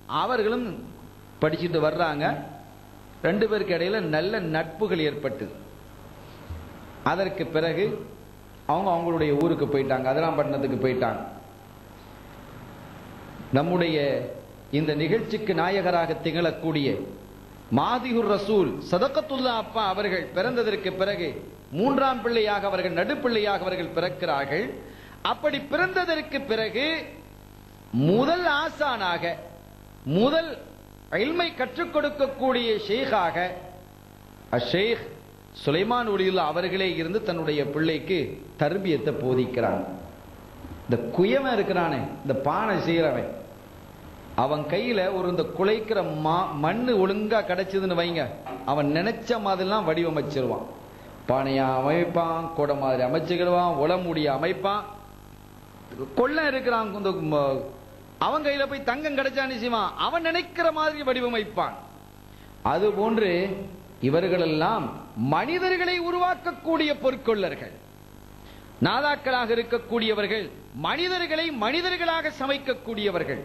அவர்களும் படிச்சுட்டு வர்றாங்க ரெண்டு பேருக்கு இடையில நல்ல நட்புகள் ஏற்பட்டது அதற்கு பிறகு அவங்க அவங்களுடைய ஊருக்கு போயிட்டாங்க அதிராம்பட்டினத்துக்கு போயிட்டாங்க நம்முடைய இந்த நிகழ்ச்சிக்கு நாயகராக திகழக்கூடிய மாதிகுர் ரசூல் சதகத்துல்லா அப்பா அவர்கள் பிறந்ததற்கு பிறகு மூன்றாம் பிள்ளையாக அவர்கள் நடுப்பிள்ளையாக அவர்கள் பிறக்கிறார்கள் அப்படி பிறந்ததற்கு பிறகு முதல் ஆசானாக முதல் இல்மை கற்றுக் கொடுக்கக்கூடிய ஷேகாக அஷேக் சுலைமான் ஒளியுல்லா அவர்களே இருந்து தன்னுடைய பிள்ளைக்கு தர்பியத்தை போதிக்கிறாங்க இந்த குயவன் இருக்கிறானே இந்த பானை செய்யறவன் அவன் கையில ஒரு இந்த குலைக்கிற மா மண்ணு ஒழுங்கா கிடைச்சதுன்னு வைங்க அவன் நினைச்ச மாதிரிலாம் வடிவமைச்சிருவான் பானையா அமைப்பான் கொடை மாதிரி அமைச்சுக்கிடுவான் உளமுடிய அமைப்பான் கொள்ளன் இருக்கிறான் இந்த ம- அவன் கையில போய் தங்கம் கிடைச்சான்னு செய்வான் அவன் நினைக்கிற மாதிரி வடிவமைப்பான் அது போன்று இவர்களெல்லாம் மனிதர்களை உருவாக்கக்கூடிய பொற்கொள்ளர்கள் நாதாக்களாக இருக்கக்கூடியவர்கள் மனிதர்களை மனிதர்களாக சமைக்கக்கூடியவர்கள்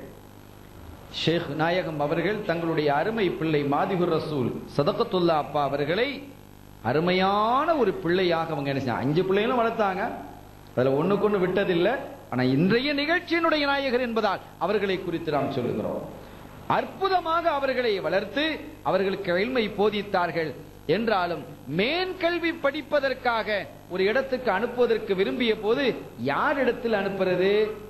ஷேக் நாயகம் அவர்கள் தங்களுடைய அருமை பிள்ளை மாதிகுர் ரசூல் சதகத்துல்லா அப்பா அவர்களை அருமையான ஒரு பிள்ளையாக அவங்க என்ன செஞ்சாங்க அஞ்சு பிள்ளைகளும் வளர்த்தாங்க அதுல ஒண்ணுக்கு ஒண்ணு விட்டதில்லை ஆனா இன்றைய நிகழ்ச்சியினுடைய நாயகர் என்பதால் அவர்களை குறித்து நாம் சொல்லுகிறோம் அற்புதமாக அவர்களை வளர்த்து அவர்களுக்கு எழ்மை போதித்தார்கள் என்றாலும் மேன் கல்வி படிப்பதற்காக ஒரு இடத்துக்கு அனுப்புவதற்கு விரும்பிய போது யார் இடத்தில் அனுப்புறது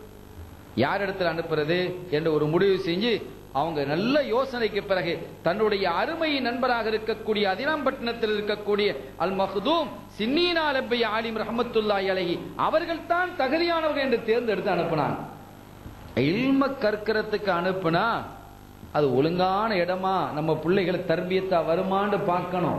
யார் இடத்துல அனுப்புறது என்று ஒரு முடிவு செஞ்சு அவங்க நல்ல யோசனைக்கு பிறகு தன்னுடைய அருமை நண்பராக இருக்கக்கூடிய அதிராம்பட்டினத்தில் இருக்கக்கூடிய அல் மஹ்தூம் சின்னீனா லப்பை ஆலிம் ரஹமத்துல்லாஹி அலைஹி அவர்கள் தான் தகுதியானவர்கள் என்று தேர்ந்தெடுத்து அனுப்பினாங்க இல்ம கற்கிறதுக்கு அனுப்புனா அது ஒழுங்கான இடமா நம்ம பிள்ளைகளை தர்பியத்தா வருமான்னு பார்க்கணும்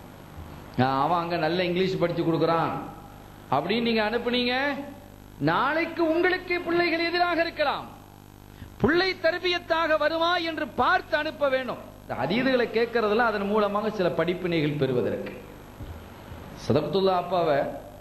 ஆஹ் அவன் அங்க நல்ல இங்கிலீஷ் படிச்சு கொடுக்குறான் அப்படின்னு நீங்க அனுப்புனீங்க நாளைக்கு உங்களுக்கு பிள்ளைகள் எதிராக இருக்கலாம் பிள்ளை தர்பியத்தாக வருமா என்று பார்த்து அனுப்ப வேண்டும் இந்த அதீதுகளை கேட்கறதுல அதன் மூலமாக சில படிப்பினைகள் பெறுவதற்கு சதப்துல்லா அப்பாவை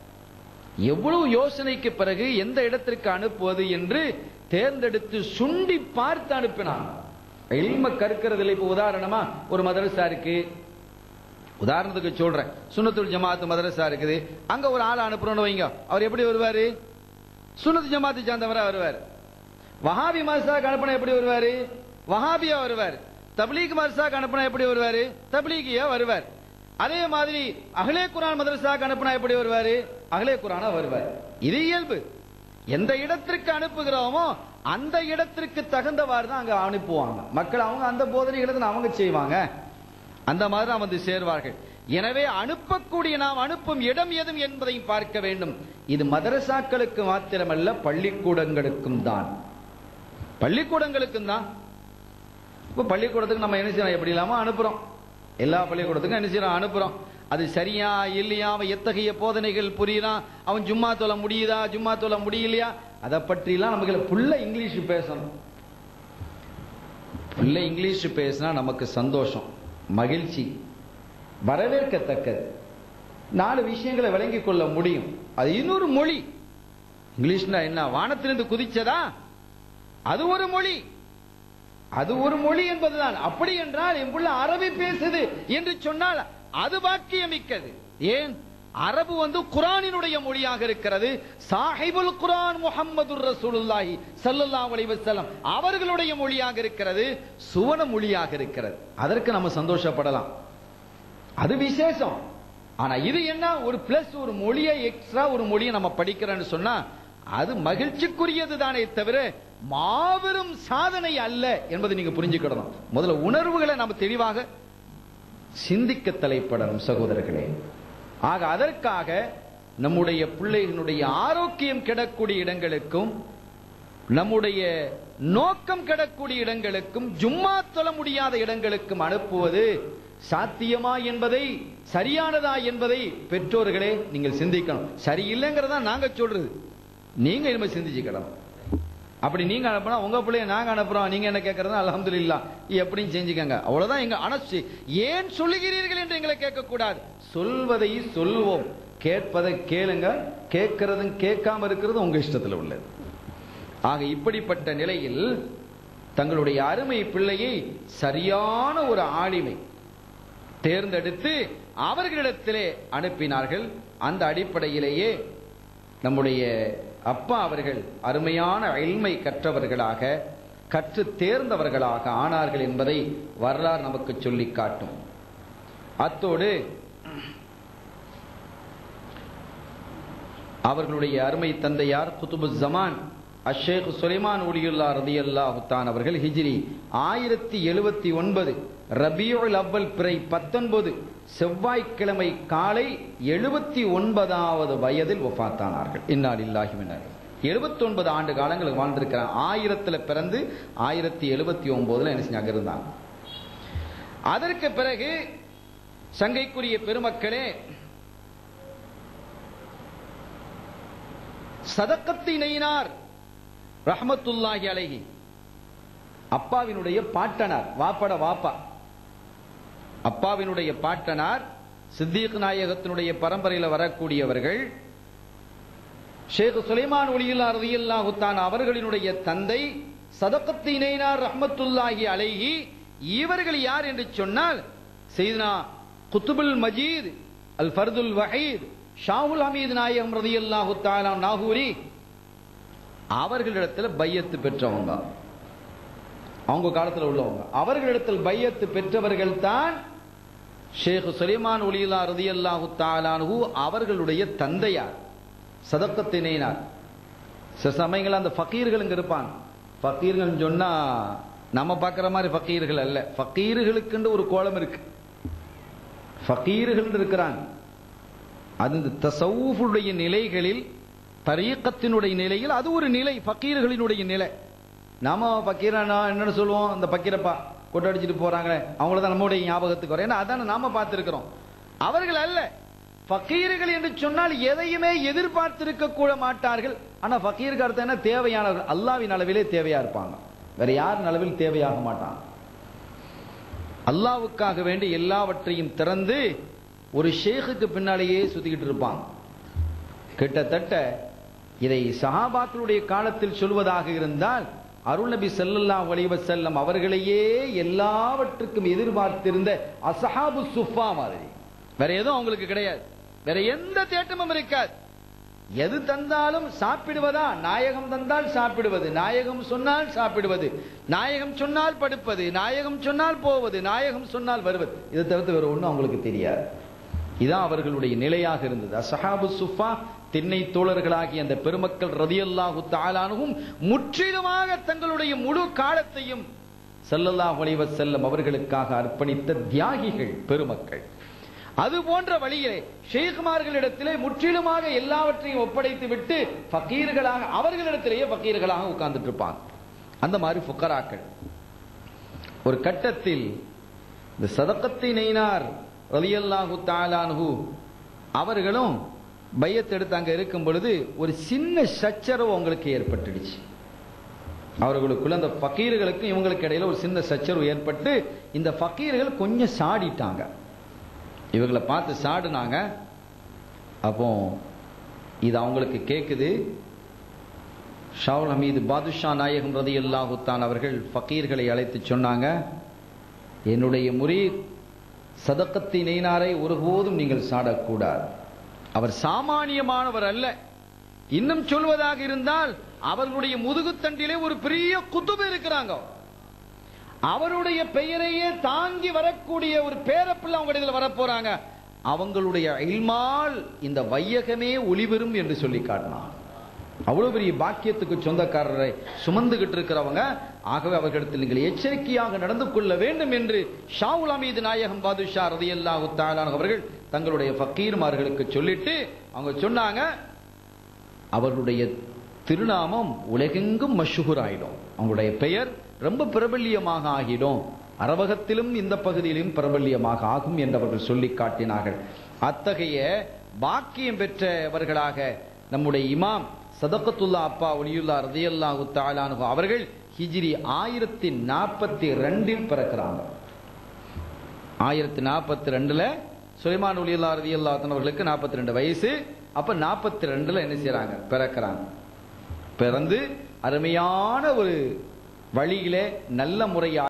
எவ்வளவு யோசனைக்கு பிறகு எந்த இடத்திற்கு அனுப்புவது என்று தேர்ந்தெடுத்து சுண்டி பார்த்து அனுப்பினான் இல்ம கற்கிறதுல இப்ப உதாரணமா ஒரு மதரசா இருக்கு உதாரணத்துக்கு சொல்றேன் சுன்னத்துல் ஜமாத் மதரசா இருக்குது அங்க ஒரு ஆள் அனுப்புறோம்னு வைங்க அவர் எப்படி வருவாரு சுன்னத்து ஜமாத்து சார்ந்தவரா வருவார் வஹாபி மதரசாக்கு அனுப்பினா எப்படி வருவாரு வஹாபியா வருவார் தப்லீக் மதரசாக்கு அனுப்பினா எப்படி வருவாரு தப்லீகியா வருவார் அதே மாதிரி அகலே குரான் மதரசாக்கு அனுப்பினா எப்படி வருவாரு அகலே குரானா வருவார் இது இயல்பு எந்த இடத்திற்கு அனுப்புகிறோமோ அந்த இடத்திற்கு தகுந்தவாறு தான் அங்க அனுப்புவாங்க மக்கள் அவங்க அந்த போதனைகளை தான் அவங்க செய்வாங்க அந்த மாதிரி தான் வந்து சேர்வார்கள் எனவே அனுப்பக்கூடிய நாம் அனுப்பும் இடம் எதும் என்பதையும் பார்க்க வேண்டும் இது மதரசாக்களுக்கு மாத்திரமல்ல பள்ளிக்கூடங்களுக்கும் தான் பள்ளிக்கூடங்களுக்கும் தான் இப்போ பள்ளிக்கூடத்துக்கு நம்ம என்ன செய்யறோம் எப்படி இல்லாம அனுப்புறோம் எல்லா பள்ளிக்கூடத்துக்கும் என்ன செய்யறோம் அனுப்புறோம் அது சரியா இல்லையா அவன் எத்தகைய போதனைகள் புரியுறான் அவன் ஜும்மா தொலை முடியுதா ஜும்மா தொலை முடியலையா அதை பற்றிலாம் நமக்கு புள்ள இங்கிலீஷ் பேசணும் புள்ள இங்கிலீஷ் பேசினா நமக்கு சந்தோஷம் மகிழ்ச்சி வரவேற்கத்தக்கது நாலு விஷயங்களை விளங்கிக் கொள்ள முடியும் அது இன்னொரு மொழி இங்கிலீஷ்னா என்ன வானத்திலிருந்து குதிச்சதா அது ஒரு மொழி அது ஒரு மொழி என்பதுதான் அப்படி என்றால் என் புள்ள அரபி பேசுது என்று சொன்னால் அது வாக்கியமிக்கது ஏன் அரபு வந்து குரானினுடைய மொழியாக இருக்கிறது சாஹிபுல் குரான் முஹம்மது ரசூலுல்லாஹி ஸல்லல்லாஹு அலைஹி வஸல்லம் அவர்களுடைய மொழியாக இருக்கிறது சுவன மொழியாக இருக்கிறது அதற்கு நம்ம சந்தோஷப்படலாம் அது விசேஷம் ஆனா இது என்ன ஒரு பிளஸ் ஒரு மொழியை எக்ஸ்ட்ரா ஒரு மொழியை நம்ம படிக்கிறோம்னு சொன்னா அது மகிழ்ச்சிக்குரியது தானே தவிர மாபெரும் சாதனை அல்ல என்பதை நீங்க புரிஞ்சுக்கிடணும் முதல்ல உணர்வுகளை நம்ம தெளிவாக சிந்திக்க தலைப்படணும் சகோதரர்களே ஆக அதற்காக நம்முடைய பிள்ளைகளுடைய ஆரோக்கியம் கெடக்கூடிய இடங்களுக்கும் நம்முடைய நோக்கம் கெடக்கூடிய இடங்களுக்கும் ஜும்மா தொழ முடியாத இடங்களுக்கும் அனுப்புவது சாத்தியமா என்பதை சரியானதா என்பதை பெற்றோர்களே நீங்கள் சிந்திக்கணும் சரியில்லைங்கிறதா நாங்க சொல்றது நீங்க இனிமே சிந்திச்சுக்கணும் அப்படி நீங்க அனுப்புனா உங்க பிள்ளைய நாங்க அனுப்புறோம் நீங்க என்ன கேட்கறது அலமதுல்லா எப்படியும் செஞ்சுக்கங்க அவ்வளவுதான் எங்க அனசு ஏன் சொல்லுகிறீர்கள் என்று எங்களை கேட்க கூடாது சொல்வதை சொல்வோம் கேட்பதை கேளுங்க கேட்கறதும் கேட்காம இருக்கிறது உங்க இஷ்டத்துல உள்ளது ஆக இப்படிப்பட்ட நிலையில் தங்களுடைய அருமை பிள்ளையை சரியான ஒரு ஆளுமை தேர்ந்தெடுத்து அவர்களிடத்திலே அனுப்பினார்கள் அந்த அடிப்படையிலேயே நம்முடைய அப்பா அவர்கள் அருமையான எல்மை கற்றவர்களாக கற்று தேர்ந்தவர்களாக ஆனார்கள் என்பதை வரலாறு நமக்கு சொல்லி காட்டும் அத்தோடு அவர்களுடைய அருமை தந்தையார் குதுபு ஜமான் அஷேக் சுலைமான் உலியுல்லா ரதி அல்லாஹுத்தான் அவர்கள் ஹிஜ்ரி ஆயிரத்தி எழுபத்தி ஒன்பது ரபியுல் அவ்வல் பிறை பத்தொன்பது செவ்வாய்க்கிழமை காலை எழுபத்தி ஒன்பதாவது வயதில் ஒஃபாத்தானார்கள் இன்னால் இல்லாஹி எழுபத்தி ஒன்பது ஆண்டு காலங்கள் வாழ்ந்திருக்கிறார் ஆயிரத்துல பிறந்து ஆயிரத்தி எழுபத்தி ஒன்பதுல என்ன செஞ்சாங்க இருந்தாங்க அதற்கு பிறகு சங்கைக்குரிய பெருமக்களே சதக்கத்தினையினார் ரஹமத்துல்லாஹி அலைஹி அப்பாவினுடைய பாட்டனார் வாப்பட வாப்பா அப்பாவினுடைய பாட்டனார் சித்திக் நாயகத்தினுடைய பரம்பரையில் வரக்கூடியவர்கள் ஷேக் சுலைமான் ஒளியுல்லா ரதியல்லாஹு தான் அவர்களினுடைய தந்தை சதக்கத்தினைனார் ரஹமத்துல்லாஹி அலைஹி இவர்கள் யார் என்று சொன்னால் செய்தனா குத்துபுல் மஜீத் அல் ஃபர்துல் வஹீத் ஷாவுல் ஹமீத் நாயகம் ரதியல்லாஹு தாலா நாகூரி அவர்களிடத்தில் பையத்து பெற்றவங்க அவங்க காலத்தில் உள்ளவங்க அவர்களிடத்தில் பையத்து பெற்றவர்கள் தான் ஷேக் சுலைமான் ஒலியுல்லா ரதியல்லாஹு தாலானு அவர்களுடைய தந்தையார் சதக்கத்தினார் சில சமயங்கள் அந்த ஃபக்கீர்கள் இங்க இருப்பாங்க ஃபக்கீர்கள் சொன்னா நம்ம பார்க்குற மாதிரி ஃபக்கீர்கள் அல்ல ஃபக்கீர்களுக்குன்ற ஒரு கோலம் இருக்கு ஃபக்கீர்கள் இருக்கிறாங்க அது இந்த தசவுடைய நிலைகளில் தரீக்கத்தினுடைய நிலையில் அது ஒரு நிலை ஃபக்கீர்களினுடைய நிலை நாம பக்கீரனா என்னன்னு சொல்லுவோம் இந்த பக்கீரப்பா கொட்டடிச்சிட்டு போறாங்களே அவங்கள தான் நம்முடைய ஞாபகத்துக்கு வரும் ஏன்னா அதான நாம பார்த்திருக்கிறோம் அவர்கள் அல்ல ஃபக்கீர்கள் என்று சொன்னால் எதையுமே எதிர்பார்த்திருக்க கூட மாட்டார்கள் ஆனா ஃபக்கீருக்கு அர்த்தம் என்ன தேவையானவர்கள் அல்லாவின் அளவிலே தேவையா இருப்பாங்க வேற யாரின் அளவில் தேவையாக மாட்டாங்க அல்லாவுக்காக வேண்டி எல்லாவற்றையும் திறந்து ஒரு ஷேகுக்கு பின்னாலேயே சுத்திக்கிட்டு இருப்பாங்க கிட்டத்தட்ட இதை சஹாபாக்களுடைய காலத்தில் சொல்வதாக இருந்தால் அருள்நபி செல்லல்லா வலிவ செல்லம் அவர்களையே எல்லாவற்றுக்கும் எதிர்பார்த்திருந்த அசஹாபு சுஃபா மாதிரி வேற எதுவும் அவங்களுக்கு கிடையாது வேற எந்த தேட்டமும் இருக்காது எது தந்தாலும் சாப்பிடுவதா நாயகம் தந்தால் சாப்பிடுவது நாயகம் சொன்னால் சாப்பிடுவது நாயகம் சொன்னால் படுப்பது நாயகம் சொன்னால் போவது நாயகம் சொன்னால் வருவது இதை தவிர்த்து வேற ஒன்றும் அவங்களுக்கு தெரியாது இதான் அவர்களுடைய நிலையாக இருந்தது அசஹாபு சுஃபா திண்ணை தோழர்களாகிய அந்த பெருமக்கள் ரதியல்லாஹு தாலானுவும் முற்றிலுமாக தங்களுடைய முழு காலத்தையும் செல்லல்லாஹ் வலிவ செல்லம் அவர்களுக்காக அர்ப்பணித்த தியாகிகள் பெருமக்கள் அது போன்ற வழியிலே ஷேகுமார்களிடத்திலே முற்றிலுமாக எல்லாவற்றையும் ஒப்படைத்து விட்டு ஃபக்கீர்களாக அவர்களிடத்திலேயே ஃபக்கீர்களாக உட்கார்ந்துட்டு இருப்பாங்க அந்த மாதிரி ஃபுக்கராக்கள் ஒரு கட்டத்தில் இந்த சதக்கத்தை நெய்னார் ரலியல்லாஹு தாலானு அவர்களும் பையத்தை எடுத்து அங்க இருக்கும் பொழுது ஒரு சின்ன சச்சரவு அவங்களுக்கு ஏற்பட்டுடுச்சு அவர்களுக்குள்ள அந்த ஃபக்கீர்களுக்கும் இவங்களுக்கு இடையில ஒரு சின்ன சச்சரவு ஏற்பட்டு இந்த ஃபக்கீர்கள் கொஞ்சம் சாடிட்டாங்க இவங்களை பார்த்து சாடுனாங்க அப்போ இது அவங்களுக்கு கேட்குது ஷாவுல் ஹமீது பாதுஷா நாயகம் ரதி அல்லாஹுத்தான் அவர்கள் ஃபக்கீர்களை அழைத்து சொன்னாங்க என்னுடைய முரீத் சதக்கத்தி நெய்னாரை ஒருபோதும் நீங்கள் சாடக்கூடாது அவர் சாமானியமானவர் அல்ல இன்னும் சொல்வதாக இருந்தால் அவர்களுடைய முதுகுத்தண்டிலே ஒரு பெரிய குத்துபு இருக்கிறாங்க அவருடைய பெயரையே தாங்கி வரக்கூடிய ஒரு பேரப்பிள்ளை அவங்க இதுல வரப்போறாங்க அவங்களுடைய இல்மால் இந்த வையகமே ஒளிபெறும் என்று சொல்லி காட்டினார் அவ்வளவு பெரிய பாக்கியத்துக்கு சொந்தக்காரரை சுமந்துகிட்டு இருக்கிறவங்க ஆகவே அவர்களிடத்தில் நீங்கள் எச்சரிக்கையாக நடந்து கொள்ள வேண்டும் என்று ஷாவுல் அமீது நாயகம் பாதுஷா ரதியல்லாஹு தாலான் அவர்கள் தங்களுடைய ஃபக்கீர்மார்களுக்கு சொல்லிட்டு அவங்க சொன்னாங்க அவர்களுடைய திருநாமம் உலகெங்கும் மஷூர் ஆயிடும் அவங்களுடைய பெயர் ரொம்ப பிரபல்யமாக ஆகிடும் அரவகத்திலும் இந்த பகுதியிலும் பிரபல்யமாக ஆகும் என்று அவர்கள் சொல்லி காட்டினார்கள் அத்தகைய பாக்கியம் பெற்றவர்களாக நம்முடைய இமாம் சதகத்துல்லா அப்பா ஒலியுல்லா ரதியல்லாஹு தாலானு அவர்கள் ஹிஜ்ரி ஆயிரத்தி நாற்பத்தி ரெண்டில் பிறக்கிறாங்க ஆயிரத்தி நாற்பத்தி ரெண்டுல சுலைமான் ஒலியுல்லா ரதியல்லா அவர்களுக்கு நாற்பத்தி ரெண்டு வயசு அப்ப நாற்பத்தி ரெண்டுல என்ன செய்யறாங்க பிறக்கிறாங்க பிறந்து அருமையான ஒரு வழியிலே நல்ல முறையாக